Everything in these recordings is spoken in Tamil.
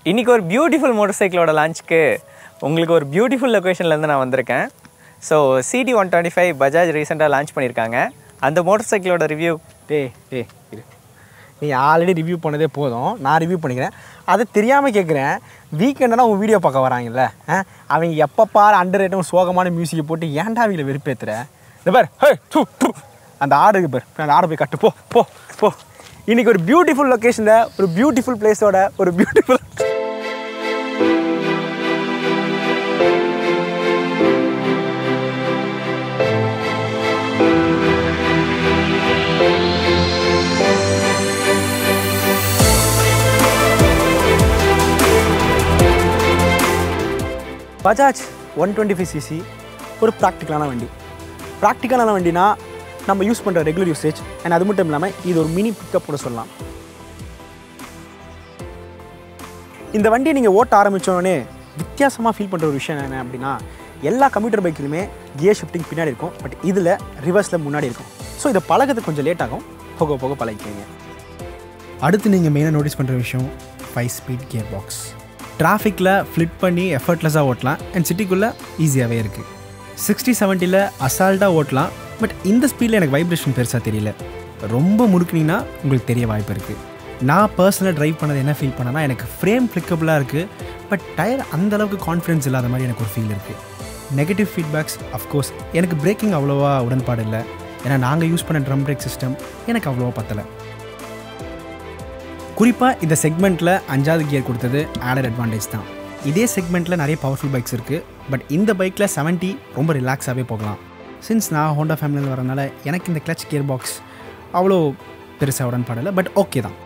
இன்றைக்கி ஒரு பியூட்டிஃபுல் மோட்டர் சைக்கிளோட லான்ச்சுக்கு உங்களுக்கு ஒரு பியூட்டிஃபுல் லொக்கேஷன்லேருந்து நான் வந்திருக்கேன் so CD one twenty five Bajaj ரீசெண்டாக லான்ச் பண்ணியிருக்காங்க அந்த மோட்டர் சைக்கிளோட ரிவ்யூ டேய் டேய் இரு நீ ஆல்ரெடி ரிவ்யூ பண்ணதே போதும் நான் ரிவ்யூ பண்ணிக்கிறேன் அதை தெரியாமல் கேட்குறேன் வீக்கெண்டனா உன் வீடியோ பார்க்க வராங்கல்ல ஆ? அவங்க எப்போ பாரு அண்டர் ரேட்டும் சோகமான மியூசிக்கை போட்டு ஏன்டா அவங்கள வெறுப்பேத்துற இந்த பார் ஹே டூ டூ அந்த ஆடு இருக்கு பார் போய் அந்த ஆடை போய் கட்டு போ போ போ இன்னைக்கு ஒரு பியூட்டிஃபுல் லொக்கேஷனில் ஒரு பியூட்டிஃபுல் பிளேஸோட ஒரு beautiful Bajaj one twenty five CC ஒரு ப்ராக்டிக்கலான வண்டி ப்ராக்டிக்கலான வண்டினா நம்ம யூஸ் பண்ணுற ரெகுலர் யூசேஜ் அண்ட் அது மட்டும் இல்லாமல் இது ஒரு மினி பிக்கப் கூட சொல்லலாம் இந்த வண்டியை நீங்கள் ஓட்ட ஆரம்பித்தோடனே வித்தியாசமாக ஃபீல் பண்ணுற ஒரு விஷயம் என்ன அப்படின்னா எல்லா கம்ப்யூட்டர் பைக்கிலுமே கியர் ஷிஃப்டிங் பின்னாடி இருக்கும் பட் இதில் ரிவர்ஸில் முன்னாடி இருக்கும் ஸோ இதை பழகிறதுக்கு கொஞ்சம் லேட் ஆகும் போக போக பழகிக்குவீங்க அடுத்து நீங்கள் மெயினாக நோட்டீஸ் பண்ணுற விஷயம் ஃபைவ் ஸ்பீட் கியர் பாக்ஸ் டிராஃபிக்கில் ஃப்ளிட் பண்ணி எஃபர்ட்லெஸ்ஸாக ஓட்டலாம் அண்ட் சிட்டிக்குள்ளே ஈஸியாகவே இருக்குது சிக்ஸ்டி செவன்ட்டியில் அசால்ட்டாக ஓட்டலாம் பட் இந்த ஸ்பீடில் எனக்கு வைப்ரேஷன் பெருசாக தெரியல ரொம்ப முடுக்குனீங்கன்னா உங்களுக்கு தெரிய வாய்ப்பு இருக்குது நான் பர்சனலாக ட்ரைவ் பண்ணது என்ன ஃபீல் பண்ணேன்னா எனக்கு ஃப்ரேம் ஃப்ளிக்கபிளாக இருக்குது பட் டயர் அந்தளவுக்கு கான்ஃபிடன்ஸ் இல்லாத மாதிரி எனக்கு ஒரு ஃபீல் இருக்குது நெகட்டிவ் ஃபீட்பேக்ஸ் அஃப்கோர்ஸ் எனக்கு பிரேக்கிங் அவ்வளோவா உடன்பாடு இல்லை ஏன்னா நாங்கள் யூஸ் பண்ண ட்ரம் பிரேக் சிஸ்டம் எனக்கு அவ்வளோவா பத்தலை குறிப்பாக இந்த செக்மெண்ட்டில் அஞ்சாவது கியர் கொடுத்தது ஆடட் அட்வான்டேஜ் தான் இதே செக்மெண்ட்டில் நிறைய பவர்ஃபுல் பைக்ஸ் இருக்குது பட் இந்த பைக்கில் 70 ரொம்ப ரிலாக்ஸாகவே போகலாம் சின்ஸ் நான் ஹோண்டா ஃபேமிலியில் வரனால எனக்கு இந்த கிளச் கியர் பாக்ஸ் அவ்வளோ பெருசாக உடன்பாடில்லை பட் ஓகே தான்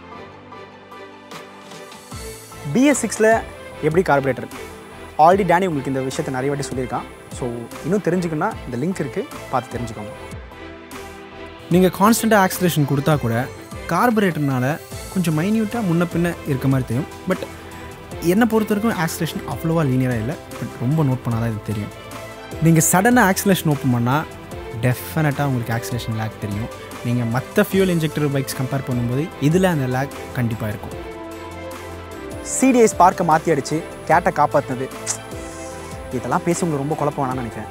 பிஎஸ் சிக்ஸில் எப்படி கார்பரேட்டர் ஆல்ரெடி டேனி உங்களுக்கு இந்த விஷயத்தை நிறைய வாட்டி சொல்லியிருக்கான் ஸோ இன்னும் தெரிஞ்சுக்கணுன்னா இந்த லிங்க் இருக்குது பார்த்து தெரிஞ்சுக்கோங்க நீங்கள் கான்ஸ்டண்ட்டாக ஆக்சிலேஷன் கொடுத்தா கூட கார்பரேட்டர்னால கொஞ்சம் மைன்யூட்டாக முன்ன பின்ன இருக்க மாதிரி தெரியும் பட் என்னை பொறுத்த வரைக்கும் ஆக்சிலேஷன் அவ்வளோவா லீனியராக இல்லை பட் ரொம்ப நோட் பண்ணால் தான் இது தெரியும் நீங்கள் சடனாக ஆக்சிலேஷன் ஓப்பன் பண்ணால் டெஃபினட்டாக உங்களுக்கு ஆக்சிலேஷன் லேக் தெரியும் நீங்கள் மற்ற ஃபியூல் இன்ஜெக்டர் பைக்ஸ் கம்பேர் பண்ணும்போது இதில் அந்த லேக் கண்டிப்பாக இருக்கும் சிடிஎஸ் பார்க்கை மாற்றி அடித்து கேட்டை காப்பாற்றினது இதெல்லாம் பேசி உங்களுக்கு ரொம்ப குழப்பம் வேணாம்னு நினைக்கிறேன்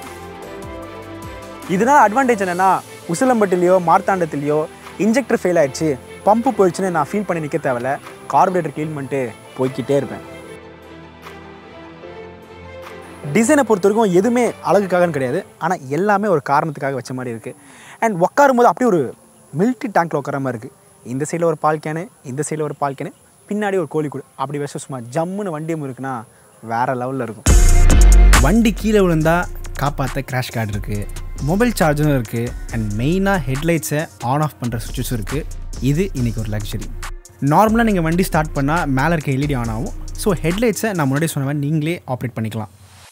இதனால் அட்வான்டேஜ் என்னென்னா உசிலம்பட்டிலையோ மார்த்தாண்டத்துலையோ இன்ஜெக்டர் ஃபெயில் ஆயிடுச்சு பம்பு போயிடுச்சுன்னு நான் ஃபீல் பண்ணி நிற்க தேவையில்ல கார்பரேட்டர் க்ளீன் பண்ணிட்டு போய்க்கிட்டே இருப்பேன் டிசைனை பொறுத்த வரைக்கும் எதுவுமே அழகுக்காகன்னு கிடையாது ஆனால் எல்லாமே ஒரு காரணத்துக்காக வச்ச மாதிரி இருக்குது அண்ட் உட்காரும் போது அப்படியே ஒரு மில்ட்ரி டேங்க்கில் உட்கார மாதிரி இருக்குது இந்த சைடில் ஒரு பால் கேனு இந்த சைடில் ஒரு பால் கேனு பின்னாடி ஒரு கோழி கூடு அப்படி வச்சு சும்மா ஜம்முன்னு வண்டியும் இருக்குன்னா வேறு லெவலில் இருக்கும் வண்டி கீழே விழுந்தா காப்பாற்ற கிராஷ் கார்டு இருக்குது மொபைல் சார்ஜரும் இருக்குது அண்ட் மெயினாக ஹெட்லைட்ஸை ஆன் ஆஃப் பண்ணுற சுவிட்சஸும் இருக்குது இது இன்றைக்கி ஒரு லக்ஸரி நார்மலாக நீங்கள் வண்டி ஸ்டார்ட் பண்ணால் மேலே இருக்க எல்இடி ஆன் ஆகும் ஸோ ஹெட்லைட்ஸை நான் முன்னாடி சொன்ன மாதிரி நீங்களே ஆப்ரேட் பண்ணிக்கலாம்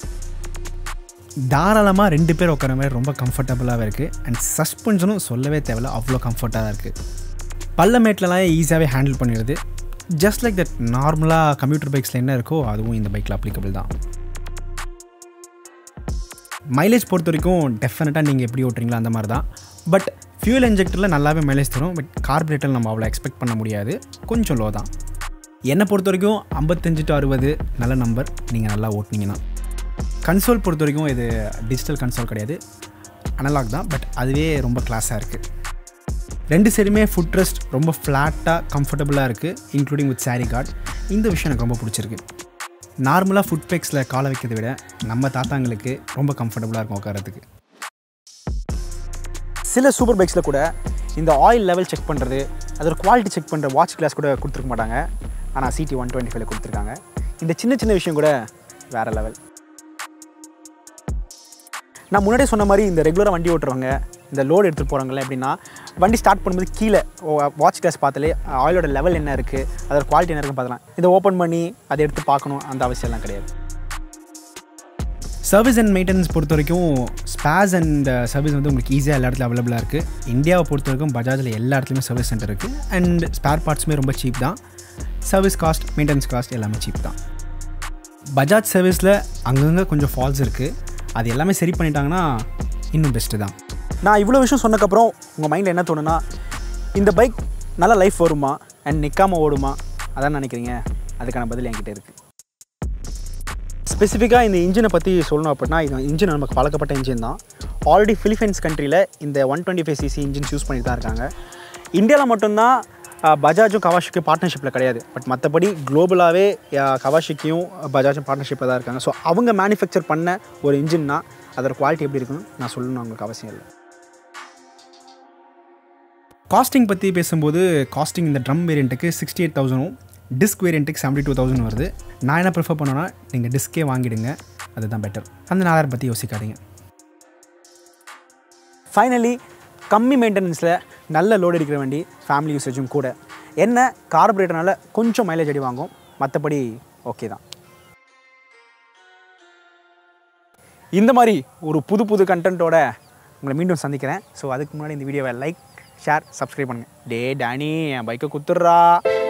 தாராளமாக ரெண்டு பேர் உட்கார மாதிரி ரொம்ப கம்ஃபர்டபுளாகவே இருக்குது அண்ட் சஸ்பென்ஷனும் சொல்லவே தேவையில்ல அவ்வளோ கம்ஃபர்ட்டாக தான் இருக்குது பள்ளமேட்லலாம் ஈஸியாகவே ஹேண்டில் பண்ணிடுது ஜஸ்ட் லைக் தட் நார்மலாக கம்ப்யூட்டர் பைக்ஸில் என்ன இருக்கோ அதுவும் இந்த பைக்கில் அப்ளிகபிள் தான் மைலேஜ் பொறுத்த வரைக்கும் டெஃபினட்டாக நீங்கள் எப்படி ஓட்டுறீங்களோ அந்த மாதிரி தான் பட் ஃபியூல் இன்ஜெக்டரில் நல்லாவே மைலேஜ் தரும் பட் கார்பரேட்டர் நம்ம அவ்வளோ எக்ஸ்பெக்ட் பண்ண முடியாது கொஞ்சம் லோ தான் என்னை பொறுத்த வரைக்கும் ஐம்பத்தஞ்சு டு அறுபது நல்ல நம்பர் நீங்கள் நல்லா ஓட்டுனீங்கன்னா கன்சோல் பொறுத்த வரைக்கும் இது டிஜிட்டல் கன்சோல் கிடையாது அனலாக் தான் பட் அதுவே ரொம்ப கிளாஸாக இருக்குது ரெண்டு சைடுமே ஃபுட் ரெஸ்ட் ரொம்ப ஃப்ளாட்டாக கம்ஃபர்டபுளாக இருக்குது இன்க்ளூடிங் வித் சாரி கார்டு இந்த விஷயம் எனக்கு ரொம்ப பிடிச்சிருக்கு நார்மலாக ஃபுட் பேக்ஸில் காலை வைக்கிறதை விட நம்ம தாத்தாங்களுக்கு ரொம்ப கம்ஃபர்டபுளாக இருக்கும் உட்காரத்துக்கு சில சூப்பர் பைக்ஸில் கூட இந்த ஆயில் லெவல் செக் பண்ணுறது அதோட குவாலிட்டி செக் பண்ணுற வாட்ச் கிளாஸ் கூட கொடுத்துருக்க மாட்டாங்க ஆனால் சிடி ஒன் டுவெண்ட்டி ஃபைவ்ல கொடுத்துருக்காங்க இந்த சின்ன சின்ன விஷயம் கூட வேறு லெவல் நான் முன்னாடியே சொன்ன மாதிரி இந்த ரெகுலராக வண்டி ஓட்டுறவங்க இந்த லோடு எடுத்துகிட்டு போகிறாங்களே எப்படின்னா வண்டி ஸ்டார்ட் பண்ணும்போது கீழே வாட்ச் கிளாஸ் பார்த்தாலே ஆயிலோட லெவல் என்ன இருக்குது அதோட குவாலிட்டி என்ன இருக்குன்னு பார்க்கலாம் இதை ஓப்பன் பண்ணி அதை எடுத்து பார்க்கணும் அந்த அவசியம்லாம் கிடையாது சர்வீஸ் அண்ட் மெயின்டெனன்ஸ் பொறுத்த வரைக்கும் ஸ்பேஸ் அண்ட் சர்வீஸ் வந்து உங்களுக்கு ஈஸியாக எல்லா இடத்துலையும் அவைலபிளாக இருக்குது இந்தியாவை பொறுத்த வரைக்கும் பஜாஜில் எல்லா இடத்துலையுமே சர்வீஸ் சென்டர் இருக்குது அண்ட் ஸ்பேர் பார்ட்ஸுமே ரொம்ப சீப் தான் சர்வீஸ் காஸ்ட் மெயின்டெனன்ஸ் காஸ்ட் எல்லாமே சீப் தான் பஜாஜ் சர்வீஸில் அங்கங்கே கொஞ்சம் ஃபால்ஸ் இருக்குது அது எல்லாமே சரி பண்ணிட்டாங்கன்னா இன்னும் பெஸ்ட்டு தான் நான் இவ்வளோ விஷயம் சொன்னக்கப்புறம் உங்கள் மைண்டில் என்ன தோணுன்னா இந்த பைக் நல்ல லைஃப் வருமா அண்ட் நிற்காமல் ஓடுமா அதான் நினைக்கிறீங்க அதுக்கான பதில் என்கிட்ட இருக்குது ஸ்பெசிஃபிக்காக இந்த இன்ஜினை பற்றி சொல்லணும் அப்படின்னா இது இன்ஜின் நமக்கு பழக்கப்பட்ட இன்ஜின் தான் ஆல்ரெடி ஃபிலிப்பைன்ஸ் கண்ட்ரியில் இந்த one twenty five CC engine use பண்ணிட்டு தான் இருக்காங்க இந்தியாவில் மட்டும்தான் அஹ், பஜாஜும் கவாஷிக்கும் பார்ட்னர்ஷிப்பில் கிடையாது பட் மற்றபடி குளோபலாகவே கவாஷிக்கும் பஜாஜும் பார்ட்னர்ஷிப்பில் தான் இருக்காங்க ஸோ அவங்க மேனுஃபேக்சர் பண்ண ஒரு இன்ஜின்னா அதோட குவாலிட்டி எப்படி இருக்குன்னு நான் சொல்லணும் அவங்களுக்கு அவசியம் இல்லை காஸ்டிங் பற்றி பேசும்போது காஸ்டிங் இந்த ட்ரம் வேரியண்ட்டுக்கு சிக்ஸ்டி எயிட் தௌசண்டும் டிஸ்க் வேரியண்ட்டுக்கு செவன்ட்டி டூ தௌசண்ட் வருது நான் என்ன ப்ரிஃபர் பண்ணேன்னா நீங்கள் டிஸ்கே வாங்கிடுங்க அதுதான் பெட்டர் அந்த நாலாயிரம் பற்றி யோசிக்காதீங்க ஃபைனலி கம்மி மெயின்டெனன்ஸில் நல்ல லோடு எடுக்கிற வண்டி ஃபேமிலி யூசேஜும் கூட என்ன கார்பரேட்டர்னால கொஞ்சம் மைலேஜ் அடி வாங்கும் மற்றபடி ஓகே தான் இந்த மாதிரி ஒரு புது புது கண்டென்ட்டோட உங்களை மீண்டும் சந்திக்கிறேன் ஸோ அதுக்கு முன்னாடி இந்த வீடியோவை லைக் ஷேர் சப்ஸ்கிரைப் பண்ணுங்கள் டே டானி என் பைக்கை குத்துட்றா